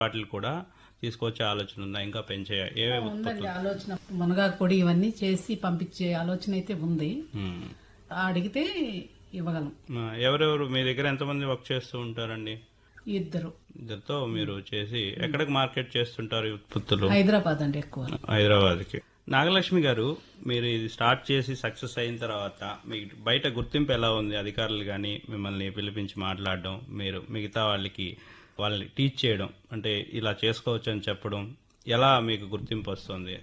వాటిని కూడా తీసుకొచ్చే ఆలోచన ఉందా ఇంకా పెంచే ఏవే ఉందండి ఉత్పత్తులు ఆలోచన మునగాకు పొడి ఇవన్నీ చేసి పంపించే ఆలోచన అయితే ఉంది మ్మ్. అడిగితే ఇవ్వగలం ఆ, ఎవరెవరు మీ దగ్గర ఎంతమంది వర్క్ చేస్తూ ఉంటారండి ఇద్దరు ఇద్దరితో మీరు చేసి ఎక్కడికి మార్కెట్ చేస్తుంటారు ఈ ఉత్పత్తులు హైదరాబాద్ అండి ఎక్కువ హైదరాబాద్కి నాగలక్ష్మి గారు మీరు ఇది స్టార్ట్ చేసి సక్సెస్ అయిన తర్వాత మీకు బయట గుర్తింపు ఎలా ఉంది అధికారులు కానీ మిమ్మల్ని పిలిపించి మాట్లాడడం మీరు మిగతా వాళ్ళకి వాళ్ళని టీచ్ చేయడం అంటే ఇలా చేసుకోవచ్చు అని చెప్పడం ఎలా మీకు గుర్తింపు వస్తుంది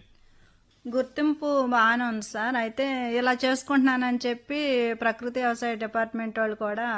గుర్తింపు బాగానే ఉంది సార్ అయితే ఇలా చేసుకుంటున్నానని చెప్పి ప్రకృతి వ్యవసాయ డిపార్ట్మెంట్ వాళ్ళు కూడా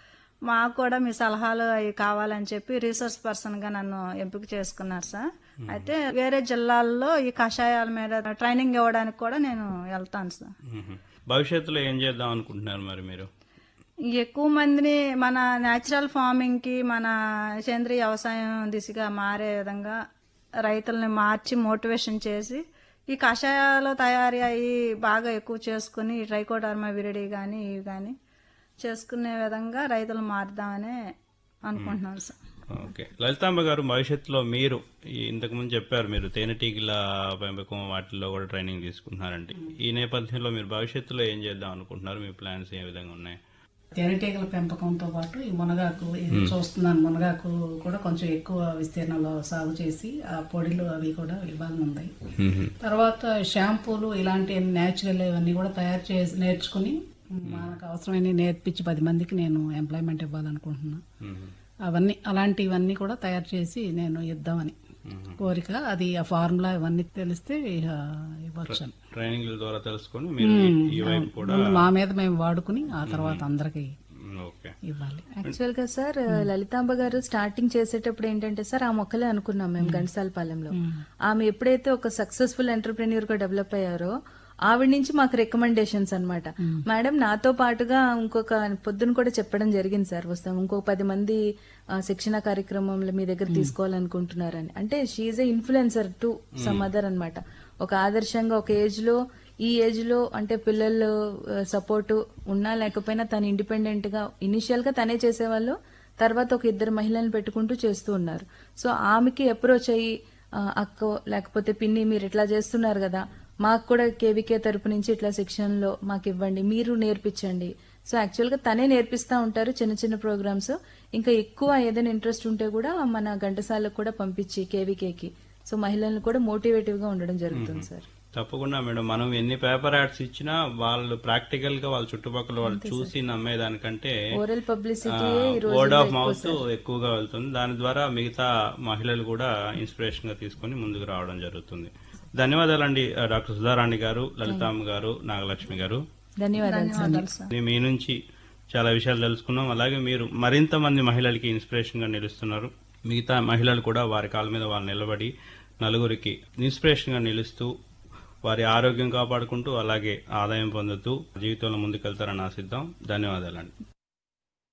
మాకు కూడా మీ సలహాలు అవి కావాలని చెప్పి రీసోర్స్ పర్సన్ గా నన్ను ఎంపిక చేసుకున్నారు సార్ అయితే వేరే జిల్లాల్లో ఈ కషాయాల మీద ట్రైనింగ్ ఇవ్వడానికి కూడా నేను వెళ్తాను సార్ మ్మ్. భవిష్యత్తులో ఏం చేద్దాం అనుకుంటున్నారు మరి మీరు ఎక్కువ మందిని మన న్యాచురల్ ఫార్మింగ్ కి మన సేంద్రీయ వ్యవసాయం దిశగా మారే విధంగా రైతుల్ని మార్చి మోటివేషన్ చేసి ఈ కషాయాలు తయారీ అయ్యి బాగా ఎక్కువ చేసుకుని ట్రైకోడర్మా విరిడి కానీ ఇవి కానీ చేసుకునే విధంగా రైతులు మారుదామని అనుకుంటున్నాను సార్ ఓకే లలితాంబ గారు భవిష్యత్తులో మీరు ఈ ఇంతకుముందు చెప్పారు మీరు తేనెటీగల పెంపకం వాటిల్లో కూడా ట్రైనింగ్ తీసుకుంటున్నారండి ఈ నేపథ్యంలో మీరు భవిష్యత్తులో ఏం చేద్దాం అనుకుంటున్నారు మీ ప్లాన్స్ ఏ విధంగా ఉన్నాయి తేనెటీగల పెంపకంతో పాటు ఈ మునగాకు ఇది చూస్తున్నాను మునగాకు కూడా కొంచెం ఎక్కువ విస్తీర్ణంలో సాగు చేసి ఆ పొడిలు అవి కూడా ఇవ్వాలని ఉంది తర్వాత షాంపూలు ఇలాంటి న్యాచురల్ ఇవన్నీ కూడా తయారు చేసి నేర్చుకుని మనకు అవసరమైన నేర్పించి పది మందికి నేను ఎంప్లాయ్మెంట్ ఇవ్వాలనుకుంటున్నా అవన్నీ అలాంటివన్నీ కూడా తయారు చేసి నేను ఇద్దామని కోరిక అది ఆ ఫార్ములా ఇవన్నీ తెలిస్తే ఇక ఇవ్వచ్చు ట్రైనింగ్ ద్వారా తెలుసుకొని మీరు ఈ- ఈ వైపు కూడా ముందు మా మీద మేము వాడుకుని ఆ తర్వాత అందరికి మ్, ఓకే ఇవ్వాలి యాక్చువల్ గా సార్ లలితాంబ గారు స్టార్టింగ్ చేసేటప్పుడు ఏంటంటే సార్ ఆ మొక్కలే అనుకున్నాం మేము ఘంటసాలపాలెంలో ఆమె ఎప్పుడైతే ఒక సక్సెస్ఫుల్ ఎంటర్ప్రెన్యూర్ గా డెవలప్ అయ్యారో ఆవిడ నుంచి మాకు రికమెండేషన్స్ అన్నమాట మేడం నాతో పాటుగా ఇంకొక పొద్దున కూడా చెప్పడం జరిగింది సార్ వస్తాం ఇంకో పది మంది ఆ, శిక్షణ కార్యక్రమంలో మీ దగ్గర తీసుకోవాలనుకుంటున్నారని అంటే she a influencer to some other అనమాట ఒక ఆదర్శంగా ఒక ఏజ్ లో ఈ ఏజ్ లో అంటే పిల్లలు సపోర్ట్ ఉన్నా లేకపోయినా తను ఇండిపెండెంట్ గా ఇనిషియల్ గా తనే చేసేవాళ్ళు తర్వాత ఒక ఇద్దరు మహిళలను పెట్టుకుంటూ చేస్తూ ఉన్నారు సో ఆమెకి అప్రోచ్ అయ్యి ఆ, అక్క లేకపోతే పిన్ని మీరు ఇట్లా చేస్తున్నారు కదా మాకు కూడా కేవీకే తరపు నుంచి ఇట్లా శిక్షణలో మాకు ఇవ్వండి మీరు నేర్పించండి సో యాక్చువల్ గా తనే నేర్పిస్తా ఉంటారు చిన్న చిన్న ప్రోగ్రామ్స్ ఇంకా ఎక్కువ ఏదైనా ఇంట్రెస్ట్ ఉంటే కూడా మన ఘంటసాలకు కూడా పంపించి కేవీకేకి సో మహిళలను కూడా మోటివేటివ్ గా ఉండడం జరుగుతుంది సార్ తప్పకుండా మేడం మనం ఎన్ని పేపర్ యాడ్స్ ఇచ్చినా వాళ్ళు ప్రాక్టికల్ గా వాళ్ళ చుట్టుపక్కల వాళ్ళు చూసి నమ్మేదానికంటే oral publicity word of mouth ఎక్కువగా వెళ్తుంది దాని ద్వారా మిగతా మహిళలు కూడా ఇన్స్పిరేషన్ గా తీసుకొని ముందుకు రావడం జరుగుతుంది ధన్యవాదాలండి ఆ, డాక్టర్ సుధారాణి గారు లలితామ్మ గారు నాగలక్ష్మి గారు ధన్యవాదాలు సార్ ధన్యవాదాలు సార్ మీ- మీ నుంచి చాలా విషయాలు తెలుసుకున్నాం అలాగే మీరు మరింత మంది మహిళలకి ఇన్స్పిరేషన్ గా నిలుస్తున్నారు మిగతా మహిళలు కూడా వారి కాళ్ళ మీద వాళ్ళు నిలబడి నలుగురికి ఇన్స్పిరేషన్ గా నిలుస్తూ వారి ఆరోగ్యం కాపాడుకుంటూ అలాగే ఆదాయం పొందుతూ జీవితంలో ముందుకెళ్తారని ఆశిద్దాం ధన్యవాదాలండి